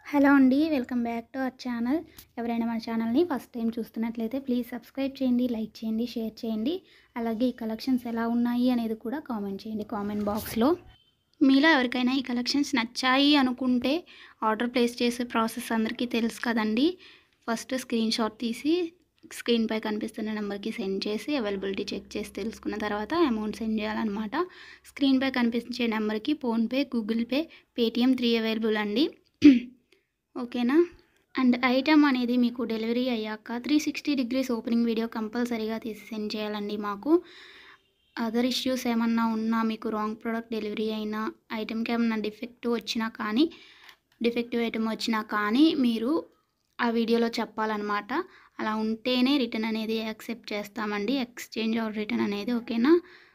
hello అండి welcome back to our channel ఎవరైనా మన ఛానల్ని ఫస్ట్ టైం చూస్తున్నట్లయితే ప్లీజ్ సబ్స్క్రైబ్ చేయండి లైక్ చేయండి షేర్ చేయండి అలాగే ఈ కలెక్షన్స్ ఎలా ఉన్నాయి అనేది కూడా కామెంట్ చేయండి కామెంట్ బాక్స్లో మీలో ఎవరికైనా ఈ కలెక్షన్స్ నచ్చాయి అనుకుంటే ఆర్డర్ ప్లేస్ చేసే ప్రాసెస్ అందరికీ తెలుసు కదండి ఫస్ట్ స్క్రీన్ షాట్ తీసి స్క్రీన్పై కనిపిస్తున్న నెంబర్కి సెండ్ చేసి అవైలబిలిటీ చెక్ చేసి తెలుసుకున్న తర్వాత అమౌంట్ సెండ్ చేయాలన్నమాట స్క్రీన్పై కనిపించే నెంబర్కి PhonePe Google Pay Paytm three available అండి ఓకేనా అండ్ ఐటమ్ అనేది మీకు డెలివరీ అయ్యాక three sixty degrees opening video కంపల్సరీగా తీసి సెండ్ చేయాలండి మాకు అదర్ ఇష్యూస్ ఏమన్నా ఉన్నా మీకు రాంగ్ ప్రోడక్ట్ డెలివరీ అయినా ఐటెంకి ఏమన్నా డిఫెక్టివ్ వచ్చినా కానీ డిఫెక్టివ్ ఐటమ్ వచ్చినా కానీ మీరు ఆ వీడియోలో చెప్పాలన్నమాట అలా ఉంటేనే రిటర్న్ అనేది యాక్సెప్ట్ చేస్తామండి ఎక్స్చేంజ్ ఆర్ రిటర్న్ అనేది ఓకేనా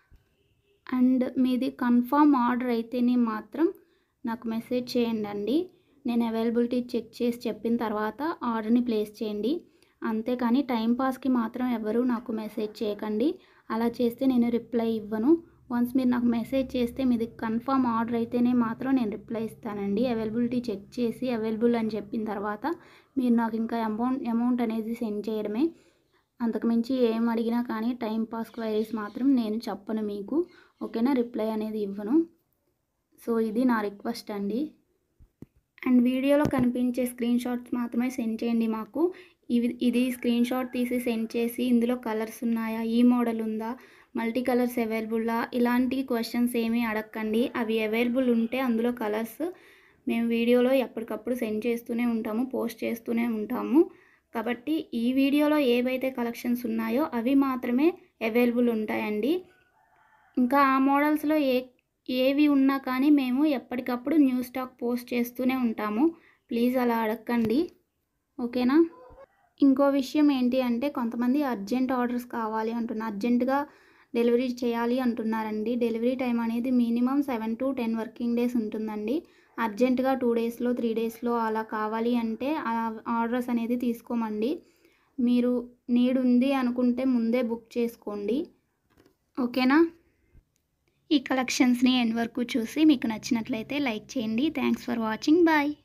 అండ్ మీది కన్ఫామ్ ఆర్డర్ అయితేనే మాత్రం నాకు మెసేజ్ చేయండి అండి నేను అవైలబిలిటీ చెక్ చేసి చెప్పిన తర్వాత ఆర్డర్ని ప్లేస్ చేయండి అంతేకాని టైంపాస్కి మాత్రం ఎవరు నాకు మెసేజ్ చేయకండి అలా చేస్తే నేను రిప్లై ఇవ్వను వన్స్ మీరు నాకు మెసేజ్ చేస్తే మీది కన్ఫామ్ ఆర్డర్ అయితేనే మాత్రం నేను రిప్లై ఇస్తానండి అవైలబిలిటీ చెక్ చేసి అవైలబుల్ అని చెప్పిన తర్వాత మీరు నాకు ఇంకా అమౌంట్ అమౌంట్ అనేది సెండ్ చేయడమే అంతకుమించి ఏం అడిగినా కానీ టైం పాస్ క్వైరీస్ మాత్రం నేను చెప్పను మీకు ఓకేనా రిప్లై అనేది ఇవ్వను సో ఇది నా రిక్వెస్ట్ అండి అండ్ వీడియోలో కనిపించే స్క్రీన్ షాట్స్ మాత్రమే సెండ్ చేయండి మాకు ఇవి ఇది స్క్రీన్ షాట్ తీసి సెండ్ చేసి ఇందులో కలర్స్ ఉన్నాయా ఈ మోడల్ ఉందా మల్టీ కలర్స్ అవైలబుల్లా ఇలాంటి క్వశ్చన్స్ ఏమీ అడగకండి అవి అవైలబుల్ ఉంటే అందులో కలర్స్ మేము వీడియోలో ఎప్పటికప్పుడు సెండ్ చేస్తూనే ఉంటాము పోస్ట్ చేస్తూనే ఉంటాము కాబట్టి ఈ వీడియోలో ఏవైతే కలెక్షన్స్ ఉన్నాయో అవి మాత్రమే అవైలబుల్ ఉంటాయండి ఇంకా ఆ మోడల్స్లో ఏ ఏవి ఉన్నా కానీ మేము ఎప్పటికప్పుడు న్యూ స్టాక్ పోస్ట్ చేస్తూనే ఉంటాము ప్లీజ్ అలా అడగండి ఓకేనా ఇంకో విషయం ఏంటి అంటే కొంతమంది అర్జెంట్ ఆర్డర్స్ కావాలి అంటున్నారు అర్జెంటుగా డెలివరీ చేయాలి అంటున్నారండి డెలివరీ టైం అనేది minimum seven to ten working days ఉంటుందండి అర్జెంటుగా టూ డేస్లో త్రీ డేస్లో అలా కావాలి అంటే ఆ ఆర్డర్స్ అనేది తీసుకోమండి మీరు నీడ్ ఉంది అనుకుంటే ముందే బుక్ చేసుకోండి ఓకేనా ఈ కలెక్షన్స్ని ఎండ్ వరకు చూసి మీకు నచ్చినట్లయితే లైక్ చేయండి థ్యాంక్స్ ఫర్ వాచింగ్ బాయ్